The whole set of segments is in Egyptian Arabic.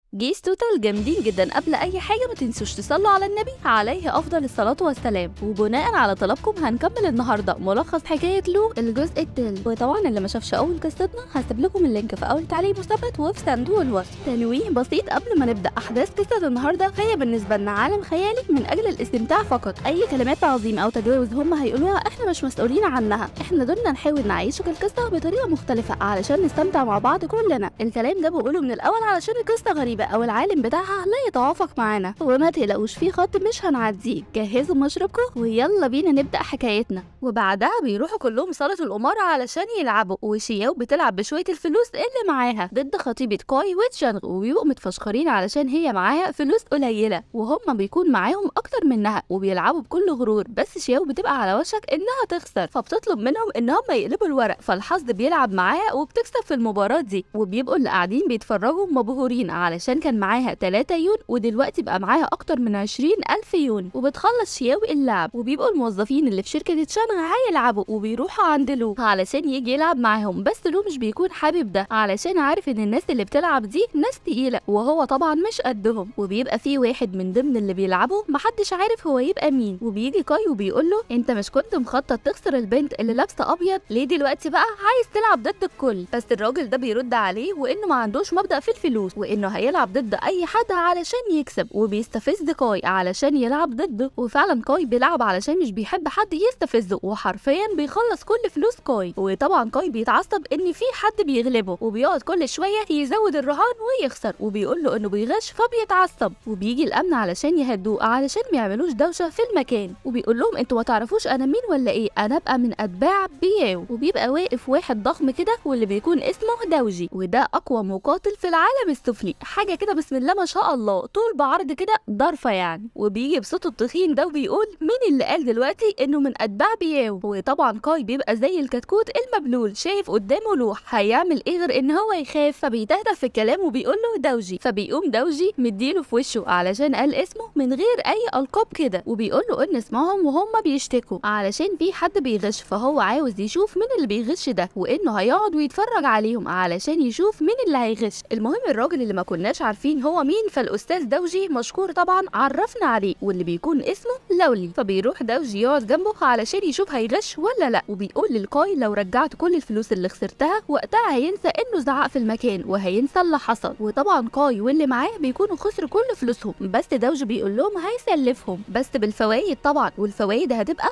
جيش توتال جامدين جدا قبل اي حاجه ما تنسوش تصلوا على النبي عليه افضل الصلاه والسلام وبناء على طلبكم هنكمل النهارده ملخص حكايه لو الجزء التالت وطبعا اللي ما شافش اول قصتنا هسيب لكم اللينك في اول تعليق مثبت وفي صندوق الوصف تنويه بسيط قبل ما نبدا احداث قصه النهارده فهي بالنسبه لنا عالم خيالي من اجل الاستمتاع فقط اي كلمات تعظيم او تجاوز هم هيقولوها احنا مش مسؤولين عنها احنا دورنا نحاول نعيشك القصه بطريقه مختلفه علشان نستمتع مع بعض كلنا الكلام ده بقوله من الاول علشان القصه غريبه او العالم بتاعها لا يتوافق معانا وما تقلقوش في خط مش هنعديه جهزوا مشربكم ويلا بينا نبدا حكايتنا وبعدها بيروحوا كلهم صاله القمار علشان يلعبوا وشياو بتلعب بشويه الفلوس اللي معاها ضد خطيبه كوي وتشانغ وبيبقوا متفشخرين علشان هي معاها فلوس قليله وهم بيكون معاهم اكتر منها وبيلعبوا بكل غرور بس شياو بتبقى على وشك انها تخسر فبتطلب منهم ان هم يقلبوا الورق فالحظ بيلعب معاها وبتكسب في المباراه دي وبيبقوا اللي قاعدين بيتفرجوا مبهورين علشان كان معاها 3 يون ودلوقتي بقى معاها اكتر من 20 الف يون وبتخلص شياوي اللعب وبيبقوا الموظفين اللي في شركه تشانغ هيلعبوا وبيروحوا عند لو علشان يجي يلعب معاهم بس لو مش بيكون حابب ده علشان عارف ان الناس اللي بتلعب دي ناس تقيله وهو طبعا مش قدهم وبيبقى في واحد من ضمن اللي بيلعبوا محدش عارف هو يبقى مين وبيجي كاي وبيقول له انت مش كنت مخطط تخسر البنت اللي لابسه ابيض ليه دلوقتي بقى عايز تلعب ضد الكل بس الراجل ده بيرد عليه وانه ما عندوش مبدا في الفلوس وانه هيلعب ضد اي حد علشان يكسب وبيستفز كاي علشان يلعب ضده وفعلا كاي بيلعب علشان مش بيحب حد يستفزه وحرفيا بيخلص كل فلوس كاي وطبعا كاي بيتعصب ان في حد بيغلبه وبيقعد كل شويه يزود الرهان ويخسر وبيقول له انه بيغش فبيتعصب وبيجي الامن علشان يهدوه علشان ما يعملوش دوشه في المكان وبيقول لهم انتوا ما تعرفوش انا مين ولا ايه انا ابقى من اتباع بياو وبيبقى واقف واحد ضخم كده واللي بيكون اسمه دوجي وده اقوى مقاتل في العالم السفلي حاجه كده بسم الله ما شاء الله طول بعرض كده ضرفه يعني وبيجي بصوته التخين ده وبيقول مين اللي قال دلوقتي انه من اتباع بياو وطبعا كاي بيبقى زي الكتكوت المبلول شايف قدامه لوح هيعمل ايه غير ان هو يخاف فبيتهدى في الكلام وبيقول له دوجي فبيقوم دوجي مديله في وشه علشان قال اسمه من غير اي القاب كده وبيقول له ان اسمهم وهم بيشتكوا علشان في حد بيغش فهو عاوز يشوف مين اللي بيغش ده وانه هيقعد ويتفرج عليهم علشان يشوف مين اللي هيغش المهم الراجل اللي ما كناش عارفين هو مين فالاستاذ دوجي مشكور طبعا عرفنا عليه واللي بيكون اسمه لولي فبيروح دوجي يقعد جنبه علشان يشوف هيغش ولا لا وبيقول للكاي لو رجعت كل الفلوس اللي خسرتها وقتها هينسى انه زعق في المكان وهينسى اللي حصل وطبعا كاي واللي معاه بيكونوا خسروا كل فلوسهم بس دوجي بيقول لهم هيسلفهم بس بالفوائد طبعا والفوائد هتبقى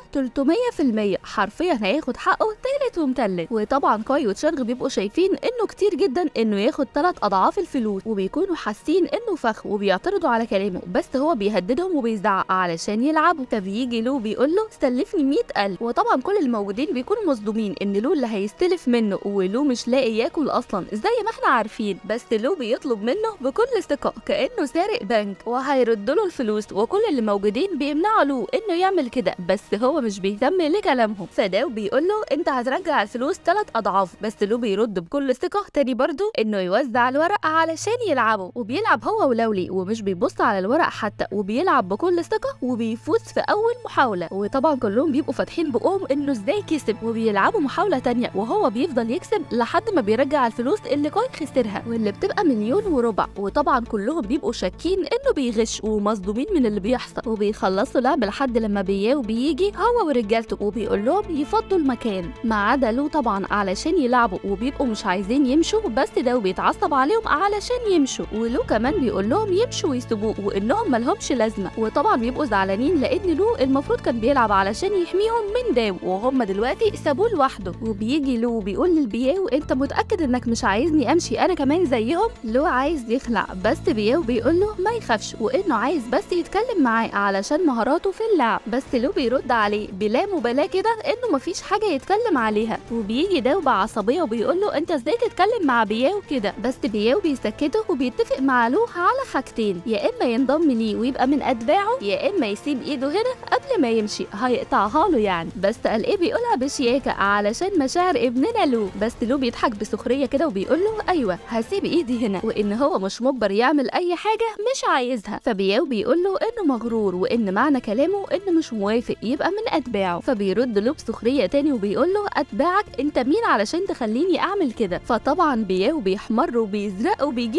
300% حرفيا هياخد حقه تالت ومتلت وطبعا كاي وتشانغ بيبقوا شايفين انه كتير جدا انه ياخد ثلاث اضعاف الفلوس وبيكونوا حاسين انه فخ وبيعترضوا على كلامه بس هو بيهددهم وبيزعق علشان يلعبوا فبيجي لو بيقول له سلفني 100000 وطبعا كل الموجودين بيكونوا مصدومين ان لو اللي هيستلف منه ولو مش لاقي ياكل اصلا زي ما احنا عارفين بس لو بيطلب منه بكل ثقه كانه سارق بنك وهيرد له الفلوس وكل اللي موجودين بيمنعوا له انه يعمل كده بس هو مش بيهتم لكلامهم فداو بيقول له انت هترجع الفلوس ثلاث اضعاف بس لو بيرد بكل ثقه تاني برضه انه يوزع الورق علشان يلعبوا وبيلعب هو ولولي ومش بيبص على الورق حتى وبيلعب بكل ثقه وبيفوز في اول محاوله وطبعا كلهم بيبقوا فاتحين بقهم انه ازاي كسب وبيلعبوا محاوله تانية وهو بيفضل يكسب لحد ما بيرجع الفلوس اللي كاي خسرها واللي بتبقى مليون وربع وطبعا كلهم بيبقوا شاكين انه بيغش ومصدومين من اللي بيحصل وبيخلصوا لعب لحد لما بياو بيجي هو ورجالته وبيقول لهم يفضوا المكان ما عدا له طبعا علشان يلعبوا وبيبقوا مش عايزين يمشوا بس ده بيتعصب عليهم علشان يمشوا ولو كمان بيقول لهم يمشوا ويسيبوه وانهم ملهمش لازمه وطبعا بيبقوا زعلانين لان لو المفروض كان بيلعب علشان يحميهم من داو وهم دلوقتي سابوه لوحده وبيجي لو بيقول للبياو انت متاكد انك مش عايزني امشي انا كمان زيهم لو عايز يخلع بس بياو بيقول له ما يخافش وانه عايز بس يتكلم معاه علشان مهاراته في اللعب بس لو بيرد عليه بلا مبالاه كده انه مفيش حاجه يتكلم عليها وبيجي داو بعصبيه وبيقول له انت ازاي تتكلم مع بياو كده بس بياو بيسكته وبيتفق مع لو على حاجتين يا اما ينضم ليه ويبقى من اتباعه يا اما يسيب ايده هنا قبل ما يمشي هيقطعها له يعني بس قال ايه بيقولها بشياكه علشان مشاعر ابننا لو بس لو بيضحك بسخريه كده وبيقول له ايوه هسيب ايدي هنا وان هو مش مجبر يعمل اي حاجه مش عايزها فبياو بيقول له انه مغرور وان معنى كلامه انه مش موافق يبقى من اتباعه فبيرد له بسخريه تاني وبيقول له اتباعك انت مين علشان تخليني اعمل كده فطبعا بياو بيحمر وبيزرق وبيجيب كل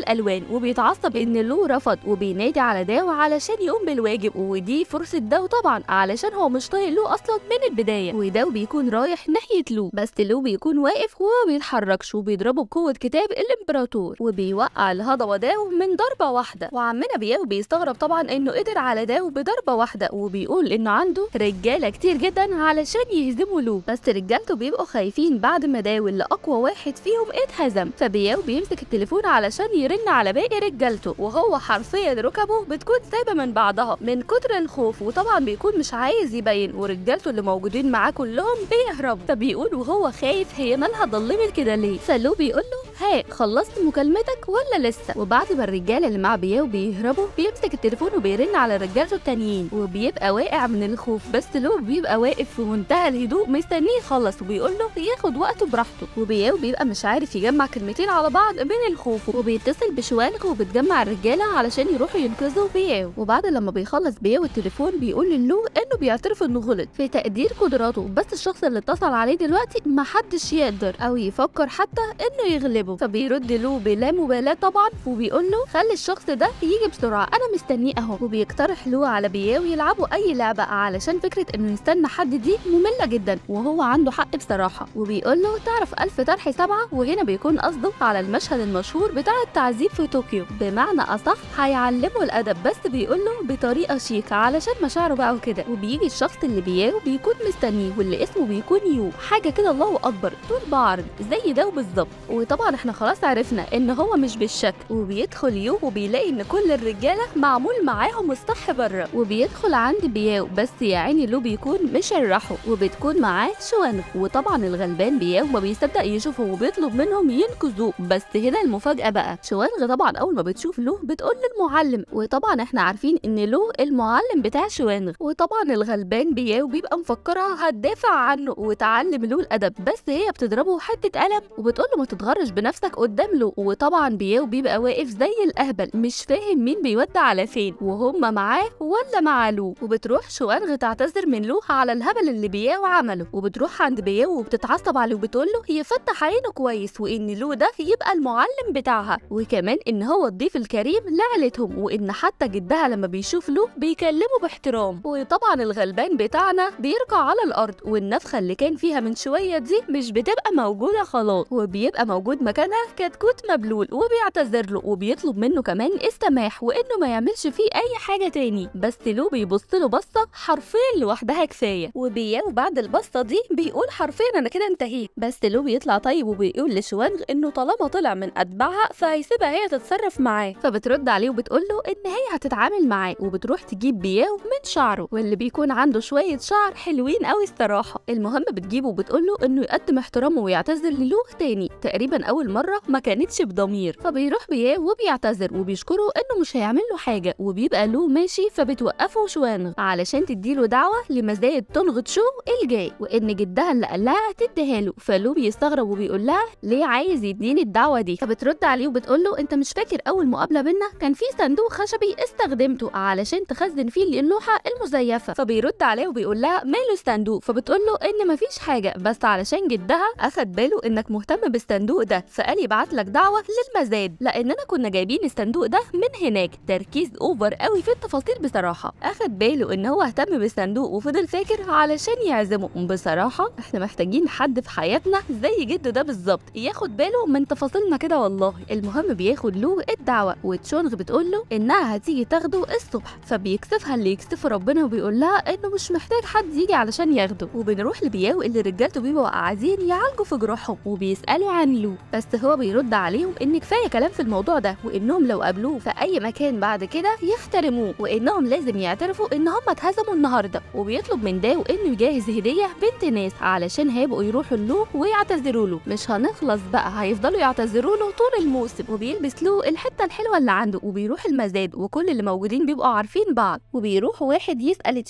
الالوان وبيتعصب ان لو رفض وبينادي على داو علشان يقوم بالواجب ودي فرصه داو طبعا علشان هو مش طايق لو اصلا من البدايه وداو بيكون رايح ناحيه لو بس لو بيكون واقف وهو ما بيتحركش وبيضربه بقوه كتاب الامبراطور وبيوقع الهضبه داو من ضربه واحده وعمنا بياو بيستغرب طبعا انه قدر على داو بضربه واحده وبيقول انه عنده رجاله كتير جدا علشان يهزموا لو بس رجالته بيبقوا خايفين بعد ما داو اللي اقوى واحد فيهم اتهزم فبياو بيمسك التليفون علشان يرن على باقي رجالته وهو حرفيا ركبه بتكون سايبه من بعضها من كتر الخوف وطبعا بيكون مش عايز يبين ورجالته اللي موجودين معاه كلهم بيهربوا فبيقول وهو خايف هي مالها ضلمت كده ليه فلو بيقول له ها خلصت مكالمتك ولا لسه وبعد ما الرجاله اللي مع بياو بيهربوا بيمسك التليفون وبيرن على رجالته التانيين وبيبقى واقع من الخوف بس لو بيبقى واقف في منتهى الهدوء مستنيه يخلص وبيقول له ياخد وقته براحته وبياو بيبقى مش عارف يجمع كلمتين على بعض من الخوف وبيتصل بشوانغ وبتجمع الرجاله علشان يروحوا ينقذوا بياو وبعد لما بيخلص بياو التليفون بيقول للو انه بيعترف انه غلط في تقدير قدراته بس الشخص اللي اتصل عليه دلوقتي محدش يقدر او يفكر حتى انه يغلبه فبيرد له بلا مبالاه طبعا وبيقول له خلي الشخص ده يجي بسرعه انا مستنيه اهو وبيقترح له على بياو يلعبوا اي لعبه علشان فكره انه يستنى حد دي ممله جدا وهو عنده حق بصراحه وبيقول له تعرف الف طرح سبعه وهنا بيكون قصده على المشهد المشهور بتاع التعذيب في طوكيو بمعنى اصح هيعلمه الادب بس بيقول له بطريقه شيك علشان مشاعره بقى وكده وبيجي الشخص اللي بياو بيكون مستنيه واللي اسمه بيكون يو حاجه كده الله اكبر طول بعرض زي ده بالظبط وطبعا احنا خلاص عرفنا ان هو مش بالشك وبيدخل يو وبيلاقي ان كل الرجاله معمول معاهم الصح بره وبيدخل عند بياو بس يا عيني لو بيكون مشرحه وبتكون معاه شوانغ وطبعا الغلبان بياو ما بيصدق يشوفه وبيطلب منهم ينقذوه بس هنا المفاجاه بقى شوانغ طبعا اول ما بتشوف لو بتقول للمعلم وطبعا احنا عارفين ان لو المعلم بتاع شوانغ وطبعا الغلبان بياو بيبقى مفكرها هتدافع عنه وتعلم له الادب بس هي بتضربه حته قلم وبتقول له ما تتغرش بنفسك قدام له وطبعا بياو بيبقى واقف زي الاهبل مش فاهم مين بيودع على فين وهم معاه ولا مع لو وبتروح شوانغ تعتذر من لو على الهبل اللي بياو عمله وبتروح عند بياو وبتتعصب عليه وبتقول له يفتح عينه كويس وان لو ده يبقى المعلم بتاعها وكمان ان هو الضيف الكريم لعيلتهم وان حتى جدها لما بيشوف له بيكلمه باحترام وطبعا الغلبان بتاعنا بيركع على الارض والنفخه اللي كان فيها من شويه دي مش بتبقى موجوده خلاص وبيبقى موجود مكانها كتكوت مبلول وبيعتذر له وبيطلب منه كمان السماح وانه ما يعملش فيه اي حاجه تاني بس لو بيبص له بصه حرفيا لوحدها كفايه وبياو بعد البصه دي بيقول حرفيا انا كده انتهيت بس لو بيطلع طيب وبيقول لشوانغ انه طالما طلع من اتباعها فهيسيبها هي تتصرف معاه فبترد عليه وبتقول له ان هي هتتعامل معاه وبتروح تجيب بياو من شعره واللي بيكون عنده شويه شعر حلوين قوي الصراحه المهم بتجيبه وبتقول له انه يقدم احترامه ويعتذر للو تاني تقريبا اول مره ما كانتش بضمير فبيروح بياو وبيعتذر وبيشكره انه مش هيعمل له حاجه وبيبقى له ماشي فبتوقفه شوانغ علشان تديله دعوه لمزايد تنغط شو الجاي وان جدها اللي قال لها تديها له فلو بيستغرب وبيقول لها ليه عايز يديني الدعوه دي فبترد عليه وبتقول له انت مش فاكر اول مقابله بينا كان في صندوق خشبي استخدمته علشان تخزن فيه اللوحه المزيفه فبيرد عليها وبيقول لها ماله الصندوق فبتقول له ان مفيش حاجه بس علشان جدها اخد باله انك مهتم بالصندوق ده فقال يبعت لك دعوه للمزاد لاننا كنا جايبين الصندوق ده من هناك تركيز اوفر قوي في التفاصيل بصراحه اخد باله ان هو اهتم بالصندوق وفضل فاكر علشان يعزمه بصراحه احنا محتاجين حد في حياتنا زي جده ده بالظبط ياخد باله من تفاصيلنا كده والله المهم بياخد له الدعوه وتشونغ بتقول له انها هتيجي تاخده الصبح فبيكسفها اللي يكسفه ربنا وبيقول لها انه مش محتاج حد يجي علشان ياخده وبنروح لبياو اللي رجالته بيبقوا قاعدين يعالجوا في جروحهم وبيسالوا عن لو بس هو بيرد عليهم ان كفايه كلام في الموضوع ده وانهم لو قابلوه في اي مكان بعد كده يحترموه وانهم لازم يعترفوا ان هم اتهزموا النهارده وبيطلب من داو انه يجهز هديه بنت ناس علشان هيبقوا يروحوا له ويعتذروا له مش هنخلص بقى هيفضلوا يعتذروا له طول الموسم وبيلبس له الحته الحلوه اللي عنده وبيروح المزاد وكل اللي موجودين بيبقوا عارفين بعض وبيروح واحد يسال تشين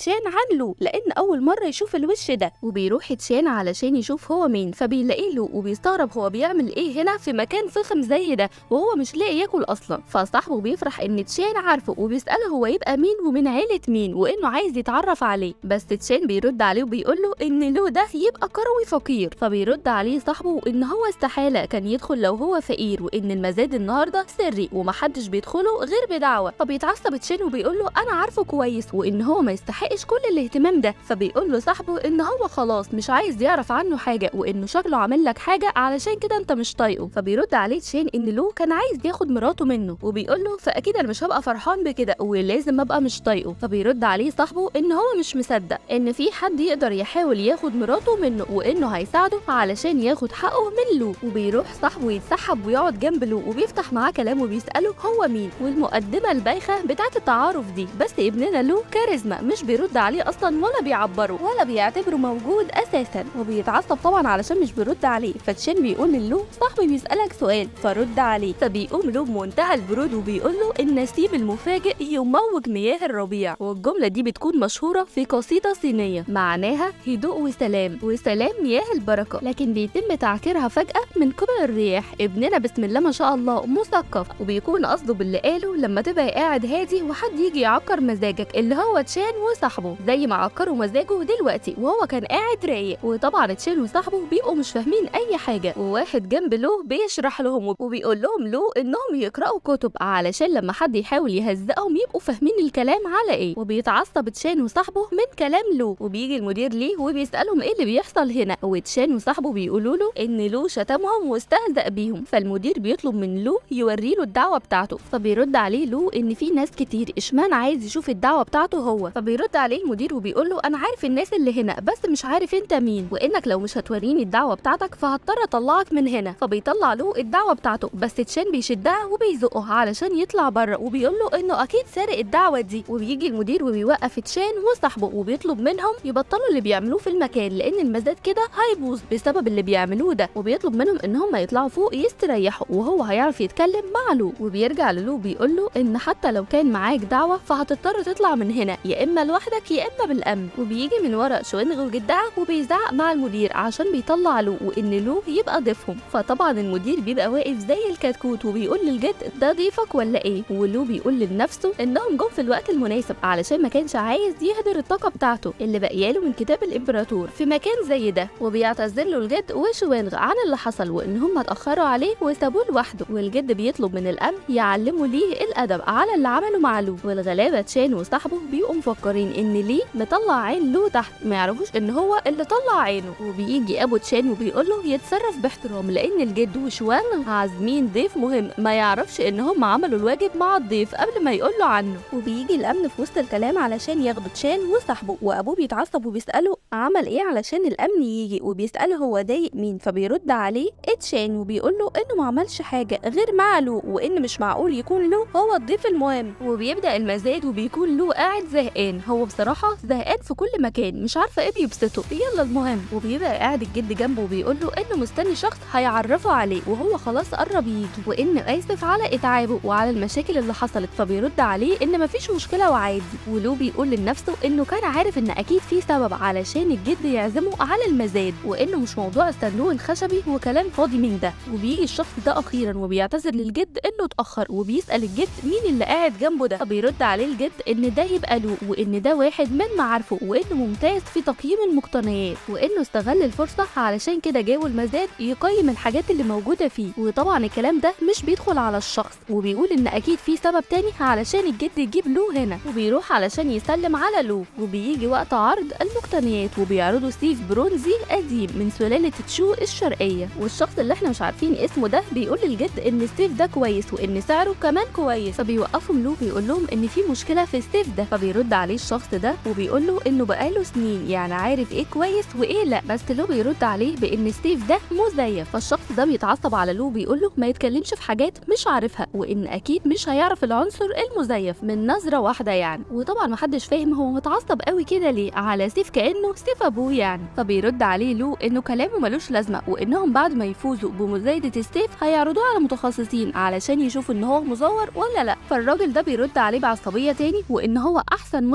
تشان عن لو لان اول مره يشوف الوش ده وبيروح تشان علشان يشوف هو مين فبيلاقي له وبيستغرب هو بيعمل ايه هنا في مكان فخم زي ده وهو مش لاقي ياكل اصلا فصاحبه بيفرح ان تشان عارفه وبيساله هو يبقى مين ومن عيله مين وانه عايز يتعرف عليه بس تشان بيرد عليه وبيقول له ان لو ده يبقى كروي فقير فبيرد عليه صاحبه ان هو استحاله كان يدخل لو هو فقير وان المزاد النهارده سري ومحدش بيدخله غير بدعوه فبيتعصب تشين وبيقول له انا عارفه كويس وان هو ما يستحقش كل الاهتمام ده فبيقول له صاحبه ان هو خلاص مش عايز يعرف عنه حاجه وانه شكله عامل لك حاجه علشان كده انت مش طايقه فبيرد عليه تشين ان لو كان عايز ياخد مراته منه وبيقول له فاكيد انا مش هبقى فرحان بكده ولازم ابقى مش طايقه فبيرد عليه صاحبه ان هو مش مصدق ان في حد يقدر يحاول ياخد مراته منه وانه هيساعده علشان ياخد حقه من لو وبيروح صاحبه يتسحب ويقعد جنب لو وبيفتح معاه كلام وبيساله هو مين والمقدمه البايخه بتاعه التعارف دي بس ابننا لو كاريزما مش بيرد عليه اصلا ولا بيعبره ولا بيعتبره موجود اساسا وبيتعصب طبعا علشان مش بيرد عليه فتشين بيقول للو صاحبي بيسالك سؤال فرد عليه فبيقوم لو بمنتهى البرود وبيقول له النسيم المفاجئ يموج مياه الربيع والجمله دي بتكون مشهوره في قصيده صينيه معناها هدوء وسلام وسلام مياه البركه لكن بيتم تعكيرها فجاه من قبل الرياح ابننا بسم الله ما شاء الله مثقف وبيكون قصده باللي قاله لما تبقى قاعد هادي وحد يجي يعكر مزاجك اللي هو تشان وصاحبه زي ما عكروا مزاجه دلوقتي وهو كان قاعد رايق وطبعا تشان وصاحبه بيبقوا مش فاهمين اي حاجه وواحد جنب له بيشرح لهم وبيقول لهم له انهم يقراوا كتب علشان لما حد يحاول يهزقهم يبقوا فاهمين الكلام على ايه وبيتعصب تشان وصاحبه من كلام لو وبيجي المدير ليه وبيسالهم ايه اللي بيحصل هنا وتشان وصاحبه بيقولوا له ان لو شتمهم واستهزأ بيهم فالمدير بيطلب من لو يوري له الدعوه بتاعته فبيرد عليه لو ان في ناس كتير اشمعنى عايز يشوف الدعوه بتاعته هو فبيرد عليه المدير وبيقول له انا عارف الناس اللي هنا بس مش عارف انت مين وانك لو مش هتوريني الدعوه بتاعتك فهضطر اطلعك من هنا فبيطلع له الدعوه بتاعته بس تشان بيشدها وبيزقه علشان يطلع بره وبيقول له انه اكيد سارق الدعوه دي وبيجي المدير وبيوقف تشان وصاحبه وبيطلب منهم يبطلوا اللي بيعملوه في المكان لان المزاد كده هيبوظ بسبب اللي بيعملوه ده وبيطلب منهم ان هم يطلعوا فوق يستريحوا وهو هيعرف يتكلم مع لو وبيرجع للو بيقول له ان حتى لو كان معاك دعوه فهتضطر تطلع من هنا يا اما لوحدك يا اما بالامن وبيجي من ورا شوينغ وجدها وبيزعق مع المدير عشان بيطلع لو وان لو يبقى ضيفهم فطبعا المدير بيبقى واقف زي الكتكوت وبيقول للجد ده ضيفك ولا ايه ولو بيقول لنفسه انهم جم في الوقت المناسب علشان ما كانش عايز يهدر الطاقه بتاعته اللي بقياله من كتاب الامبراطور في مكان زي ده وبيعتذر له الجد وشوينغ عن اللي حصل وان هم اتاخروا عليه وسابوه لوحده والجد بيطلب من الامن يعلموا ليه الادب على اللي عمله مع لو والغلابه تشان وصاحبه بيبقوا مفكرين ان ليه مطلع عين لو تحت ما يعرفوش ان هو اللي طلع عينه وبيجي ابو تشان وبيقول له يتصرف باحترام لان الجد وشوانغ عازمين ضيف مهم ما يعرفش ان هم عملوا الواجب مع الضيف قبل ما يقول له عنه وبيجي الامن في وسط الكلام علشان ياخدوا تشان وصاحبه وابوه بيتعصب وبيساله عمل ايه علشان الامن يجي وبيساله هو ضايق مين فبيرد عليه تشان وبيقول له انه ما عملش حاجه غير مع لو وان مش معقول يكون له هو الضيف المهم وبيبدا المزاد وبيكون له قاعد زهقان هو بصراحه زهقان في كل مكان مش عارفه ايه بيبسطه يلا المهم وبيبقى قاعد الجد جنبه وبيقول له انه مستني شخص هيعرفه عليه وهو خلاص قرب يجي وانه اسف على اتعابه وعلى المشاكل اللي حصلت فبيرد عليه ان مفيش مشكله وعادي ولو بيقول لنفسه انه كان عارف ان اكيد في سبب علشان الجد يعزمه على المزاد وانه مش موضوع الصندوق الخشبي وكلام فاضي من ده وبيجي الشخص ده اخيرا وبيعتذر للجد انه اتاخر وبيسال الجد مين اللي قاعد جنبه ده فبيرد عليه الجد ان ده يبقى له وان ده واحد من معارفه وانه ممتاز في تقييم المقتنيات وانه استغل الفرصه علشان كده جابوا المزاد يقيم الحاجات اللي موجوده فيه وطبعا الكلام ده مش بيدخل على الشخص وبيقول ان اكيد في سبب تاني علشان الجد يجيب له هنا وبيروح علشان يسلم على لو وبيجي وقت عرض المقتنيات وبيعرضوا سيف برونزي قديم من سلاله تشو الشرقيه والشخص اللي احنا مش عارفين اسمه ده بيقول للجد ان السيف ده كويس وان سعره كمان كويس فبيوقفهم لو بيقول لهم ان في مشكله في السيف ده فبيرد عليه الشخص ده وبيقول له انه بقاله سنين يعني عارف ايه كويس وايه لا بس لو بيرد عليه بان السيف ده مزيف فالشخص ده بيتعصب على لو بيقول له ما يتكلمش في حاجات مش عارفها وان اكيد مش هيعرف العنصر المزيف من نظره واحده يعني وطبعا محدش فاهم هو متعصب قوي كده ليه على سيف كانه سيف ابوه يعني فبيرد عليه لو انه كلامه ملوش لازمه وانهم بعد ما يفوزوا بمزايده السيف هيعرضوه على متخصصين علشان يشوفوا ان هو مزور ولا لا فالراجل ده بيرد عليه بعصبيه تاني وان هو احسن مسمن في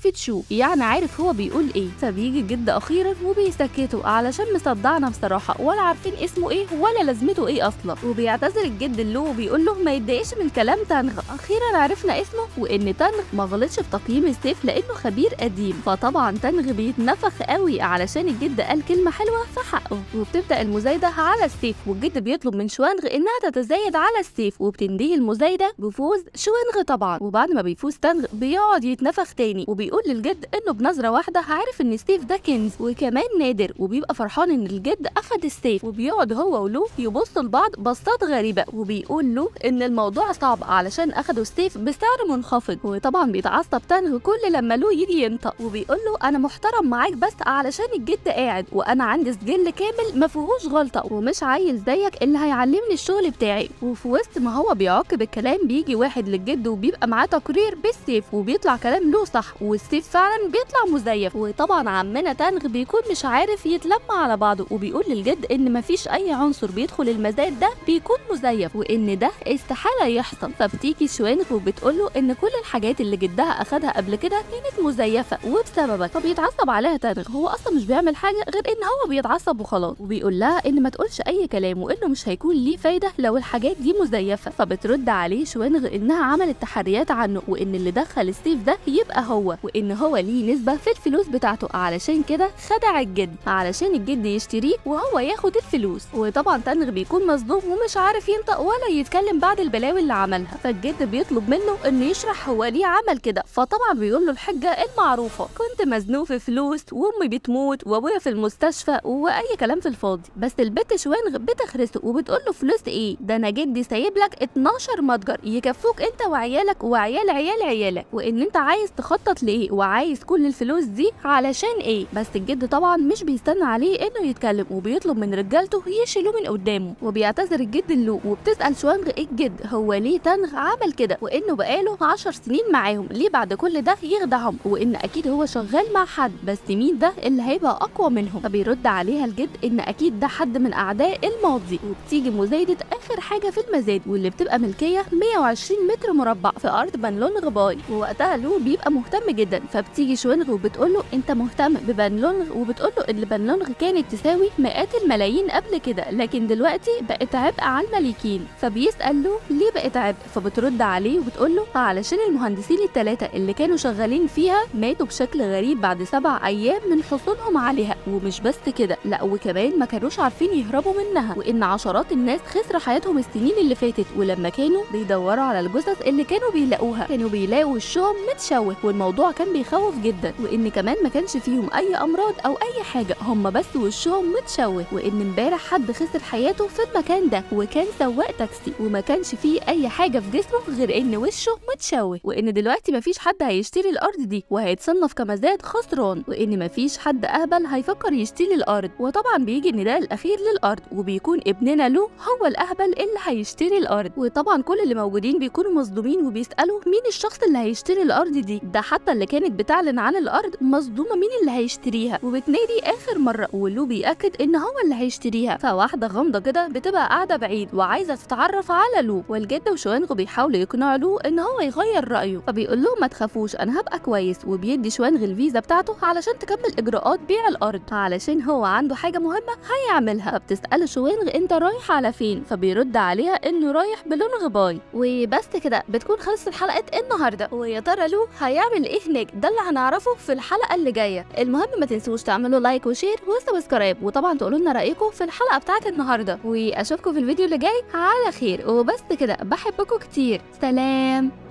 بيرفكت شو يعني عارف هو بيقول ايه فبيجي الجد اخيرا وبيسكته علشان مصدعنا بصراحه ولا عارفين اسمه ايه ولا لازمته ايه اصلا وبيعتذر الجد له وبيقول له ما يتضايقش من كلام تنغ اخيرا عرفنا اسمه وان تنغ ما غلطش في تقييم السيف لانه خبير قديم فطبعا تنغ بيتنفخ قوي علشان الجد قال كلمه حلوه في حقه وبتبدا المزايده على السيف والجد بيطلب من شوانغ انها تتزايد على السيف وبتنتهي المزايده بفوز شوانغ طبعا وبعد ما بيفوز تنغ بيقعد يتنفخ تاني وبيقول للجد انه بنظره واحده عارف ان السيف ده كنز وكمان نادر وبيبقى فرحان ان الجد اخد السيف وبيقعد هو ولو يبصوا لبعض بصات غريبه وبيقول له ان الموضوع صعب علشان اخدوا السيف بسعر منخفض وطبعا بيتعصب تنغ كل لما لو يجي ينطق وبيقول له انا محترم معاك بس علشان الجد قاعد وانا عندي سجل كامل ما فيهوش غلطه ومش عيل زيك اللي هيعلمني الشغل بتاعي وفي وسط ما هو بيعاقب الكلام بيجي واحد للجد وبيبقى معاه تقرير بالسيف وبيطلع كلام له صح والسيف فعلا بيطلع مزيف وطبعا عمنا تنغ بيكون مش عارف يتلم على بعضه وبيقول للجد ان مفيش اي عنصر بيدخل المزاد ده بيكون مزيف وان ده استحاله يحصل فبتيجي شوانغ وبتقول له ان كل الحاجات اللي جدها اخدها قبل كده كانت مزيفه وبسببك فبيتعصب عليها تنغ هو اصلا مش بيعمل حاجه غير ان هو بيتعصب وخلاص وبيقول لها ان ما تقولش اي كلام وانه مش هيكون ليه فايده لو الحاجات دي مزيفه فبترد عليه شوانغ انها عملت تحريات عنه وان اللي دخل السيف ده يبقى هو وان هو ليه نسبه في الفلوس بتاعته علشان كده خدع الجد علشان الجد يشتريه وهو ياخد الفلوس وطبعا تنغ بيكون مصدوم ومش عارف ينطق ولا يتكلم بعد البلاوي اللي عملها فالجد بيطلب منه انه يشرح هو ليه عمل كده فطبعا بيقول له الحجه المعروفه كنت مزنوق في فلوس وامي بتموت وابويا في المستشفى واي كلام في الفاضي بس البت شوانغ بتخرسه وبتقول له فلوس ايه ده انا جدي سايب لك 12 متجر يكفوك انت وعيالك وعيال عيال عيالك وان انت عايز تخطط لايه وعايز كل الفلوس دي علشان ايه بس الجد طبعا مش بيستنى عليه انه يتكلم وبيطلب من رجالته يشيلوه من قدامه وبيعتذر الجد له وبتسال شوانغ ايه الجد هو ليه تنغ عمل كده وانه بقاله 10 سنين معاهم ليه بعد كل ده يخدعهم وان اكيد هو شغال مع حد بس مين ده اللي هيبقى اقوى منهم فبيرد عليها الجد ان اكيد ده حد من اعداء الماضي وبتيجي مزايده اخر حاجه في المزاد واللي بتبقى ملكيه 120 متر مربع في ارض بنلونغ باي ووقتها لو بيبقى مهتم جدا فبتيجي شوينغ وبتقول له انت مهتم ببنلونغ وبتقول له ان بنلونغ كانت تساوي مئات الملايين قبل كده لكن دلوقتي بقت عبء على الملكين فبيسال له ليه بقت عبء فبترد عليه وبتقول له علشان المهندسين الثلاثه اللي كانوا شغالين فيها ماتوا بشكل غريب بعد سبع ايام من حصولهم عليها ومش بس كده لا وكمان ما كانوش عارفين يهربوا منها وان عشرات الناس خسروا حياتهم السنين اللي فاتت ولما كانوا بيدوروا على الجثث اللي كانوا بيلاقوها كانوا بيلاقوا وشهم متشوه والموضوع كان بيخوف جدا وان كمان ما كانش فيهم اي امراض او اي حاجه هم بس وشهم متشوه وان امبارح حد خسر حياته في المكان ده وكان سواق تاكسي وما كانش فيه اي حاجه في جسمه غير ان وشه متشوه وان دلوقتي ما فيش حد هيشتري الارض دي وهيتصنف كمزاد خسران وان ما فيش حد اهبل هيفكر يشتري الارض وطبعا بيجي النداء الاخير للارض وبيكون ابننا له هو الاهبل اللي هيشتري الارض وطبعا كل اللي موجودين بيكونوا مصدومين وبيسالوا مين الشخص اللي هيشتري الارض دي ده حتى اللي كانت بتعلن عن الارض مصدومه مين اللي هيشتريها وبتنادي اخر مره ولو بياكد ان هو اللي هيشتريها فواحده غامضه كده بتبقى قاعده بعيد وعايزه تتعرف على لو والجد وشوانغ بيحاولوا يقنعوا لو ان هو يغير رايه فبيقول لهم ما تخافوش انا هبقى كويس وبيدي شوانغ الفيزا بتاعته علشان تكمل اجراءات بيع الارض علشان هو عنده حاجه مهمه هيعملها فبتساله شوانغ انت رايح على فين فبيرد عليها انه رايح بلونغ باي وبس كده بتكون خلصت حلقه النهارده ويا ترى لو هيعمل ايه هناك ده اللي هنعرفه في الحلقه اللي جايه المهم ما تنسوش تعملوا لايك وشير وسبسكرايب وطبعا تقولوا لنا رايكم في الحلقه بتاعت النهارده واشوفكم في الفيديو اللي جاي على خير وبس كده بحبكم كتير سلام